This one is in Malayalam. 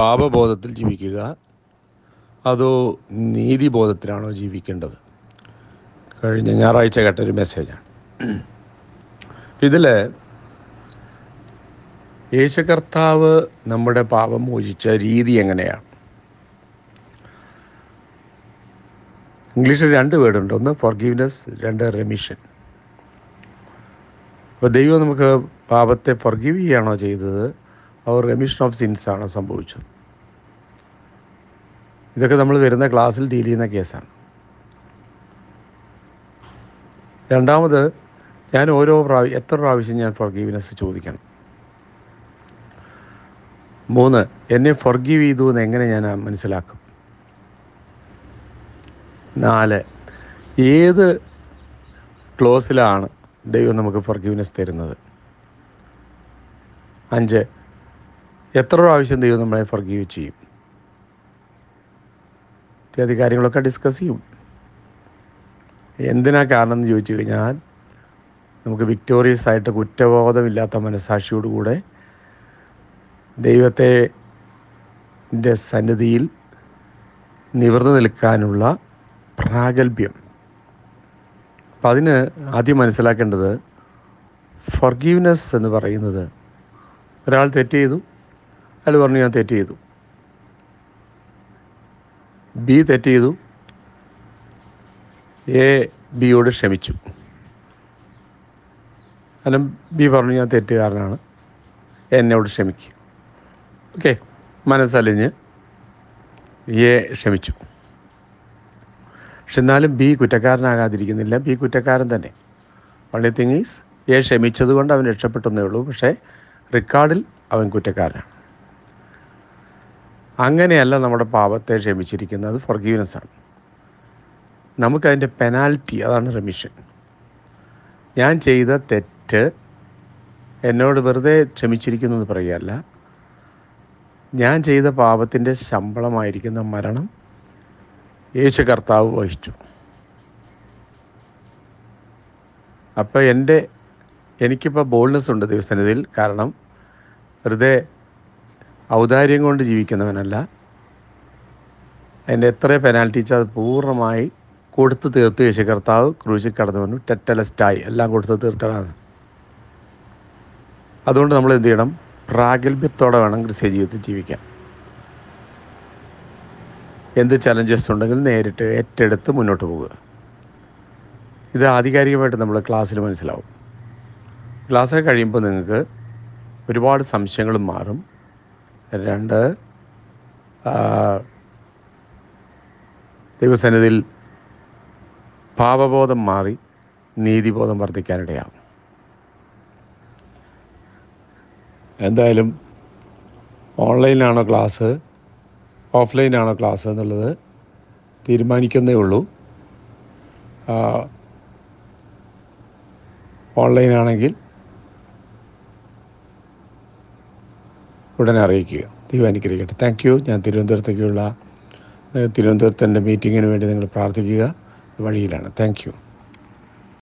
പാപബോധത്തിൽ ജീവിക്കുക അതോ നീതിബോധത്തിലാണോ ജീവിക്കേണ്ടത് കഴിഞ്ഞ ഞായറാഴ്ച കേട്ടൊരു മെസ്സേജാണ് ഇതിൽ യേശു കർത്താവ് നമ്മുടെ പാപം മോചിച്ച രീതി എങ്ങനെയാണ് ഇംഗ്ലീഷിൽ രണ്ട് വേർഡുണ്ട് ഒന്ന് ഫോർഗീവ്നെസ് രണ്ട് റെമിഷൻ അപ്പോൾ ദൈവം നമുക്ക് പാപത്തെ ഫോർഗീവ് ചെയ്യുകയാണോ ചെയ്തത് അവർ റെമിഷൻ ഓഫ് സിൻസ് ആണോ സംഭവിച്ചത് ഇതൊക്കെ നമ്മൾ വരുന്ന ക്ലാസ്സിൽ ഡീൽ ചെയ്യുന്ന കേസാണ് രണ്ടാമത് ഞാൻ ഓരോ പ്രാവശ്യം എത്ര പ്രാവശ്യം ഞാൻ ഫോർഗീവ്നെസ് ചോദിക്കണം മൂന്ന് എന്നെ ഫോർഗീവ് ചെയ്തു എന്ന് എങ്ങനെ ഞാൻ മനസ്സിലാക്കും നാല് ഏത് ക്ലോസിലാണ് ദൈവം നമുക്ക് ഫോർഗീവ്നെസ് തരുന്നത് അഞ്ച് എത്ര പ്രാവശ്യം ദൈവം നമ്മളെ ഫോർഗീവ് ചെയ്യും ഇത്യാദി കാര്യങ്ങളൊക്കെ ഡിസ്കസ് ചെയ്യും എന്തിനാ കാരണം എന്ന് ചോദിച്ചു കഴിഞ്ഞാൽ നമുക്ക് വിക്ടോറിയസ് ആയിട്ട് കുറ്റബോധമില്ലാത്ത മനസാക്ഷിയോടുകൂടെ ദൈവത്തെ ൻ്റെ സന്നിധിയിൽ നിവർന്നു നിൽക്കാനുള്ള പ്രാഗൽഭ്യം അപ്പം അതിന് ആദ്യം മനസ്സിലാക്കേണ്ടത് ഫർഗീവ്നെസ് എന്ന് പറയുന്നത് ഒരാൾ തെറ്റ് ചെയ്തു അയാൾ പറഞ്ഞു ഞാൻ തെറ്റ് ചെയ്തു ബി തെറ്റ് ചെയ്തു എ ബിയോട് ക്ഷമിച്ചു അല്ല ബി പറഞ്ഞു ഞാൻ തെറ്റുകാരനാണ് എന്നോട് ക്ഷമിക്കും ഓക്കെ മനസ്സലിഞ്ഞ് എ ക്ഷമിച്ചു പക്ഷെ എന്നാലും ബി കുറ്റക്കാരനാകാതിരിക്കുന്നില്ല ബി കുറ്റക്കാരൻ തന്നെ ഓൺലി തിങ് ഈസ് എ ക്ഷമിച്ചത് കൊണ്ട് അവൻ രക്ഷപ്പെട്ടെന്നേ ഉള്ളൂ പക്ഷേ റെക്കോർഡിൽ അവൻ കുറ്റക്കാരനാണ് അങ്ങനെയല്ല നമ്മുടെ പാപത്തെ ക്ഷമിച്ചിരിക്കുന്നത് ഫൊർഗീവ്നെസ് ആണ് നമുക്കതിൻ്റെ പെനാൽറ്റി അതാണ് റെമിഷൻ ഞാൻ ചെയ്ത തെറ്റ് എന്നോട് വെറുതെ ക്ഷമിച്ചിരിക്കുന്നു എന്ന് പറയുകയല്ല ഞാൻ ചെയ്ത പാപത്തിൻ്റെ ശമ്പളമായിരിക്കുന്ന മരണം യേശു കർത്താവ് വഹിച്ചു അപ്പോൾ എൻ്റെ എനിക്കിപ്പോൾ ബോൾനെസ് ഉണ്ട് ദിവസനിധിയിൽ കാരണം വെറുതെ ഔദാര്യം കൊണ്ട് ജീവിക്കുന്നവനല്ല അതിൻ്റെ എത്ര പെനാൽറ്റി വെച്ചാൽ അത് പൂർണ്ണമായി കൊടുത്തു തീർത്ത് യേശു കർത്താവ് ക്രൂശിൽ കടന്നു വന്നു ടെറ്റലസ്റ്റായി എല്ലാം കൊടുത്ത് തീർത്തതാണ് അതുകൊണ്ട് നമ്മൾ എന്ത് ചെയ്യണം പ്രാഗൽഭ്യത്തോടെ വേണം ക്രിസ്ത്യ ജീവിതത്തിൽ ജീവിക്കാൻ എന്ത് ചലഞ്ചസ് ഉണ്ടെങ്കിൽ നേരിട്ട് ഏറ്റെടുത്ത് മുന്നോട്ട് പോകുക ഇത് ആധികാരികമായിട്ട് നമ്മൾ ക്ലാസ്സിൽ മനസ്സിലാവും ക്ലാസ്സൊക്കെ കഴിയുമ്പോൾ നിങ്ങൾക്ക് ഒരുപാട് സംശയങ്ങളും മാറും രണ്ട് ആ, ദൈവസന്നിധിയിൽ പാപബോധം മാറി നീതിബോധം വർദ്ധിക്കാനിടയാകും എന്തായാലും ഓൺലൈനിലാണോ ക്ലാസ് ഓഫ്ലൈനാണോ ക്ലാസ് എന്നുള്ളത് തീരുമാനിക്കുന്നേ ഉള്ളൂ ആ, ഓൺലൈനാണെങ്കിൽ ഉടനെ അറിയിക്കുക ദൈവം അനുഗ്രഹിക്കട്ടെ താങ്ക് യു ഞാൻ തിരുവനന്തപുരത്തേക്കുള്ള ഏഹ്, തിരുവനന്തപുരത്തെ എൻ്റെ മീറ്റിങ്ങിന് വേണ്ടി നിങ്ങൾ പ്രാർത്ഥിക്കുക വഴിയിലാണ് താങ്ക് യു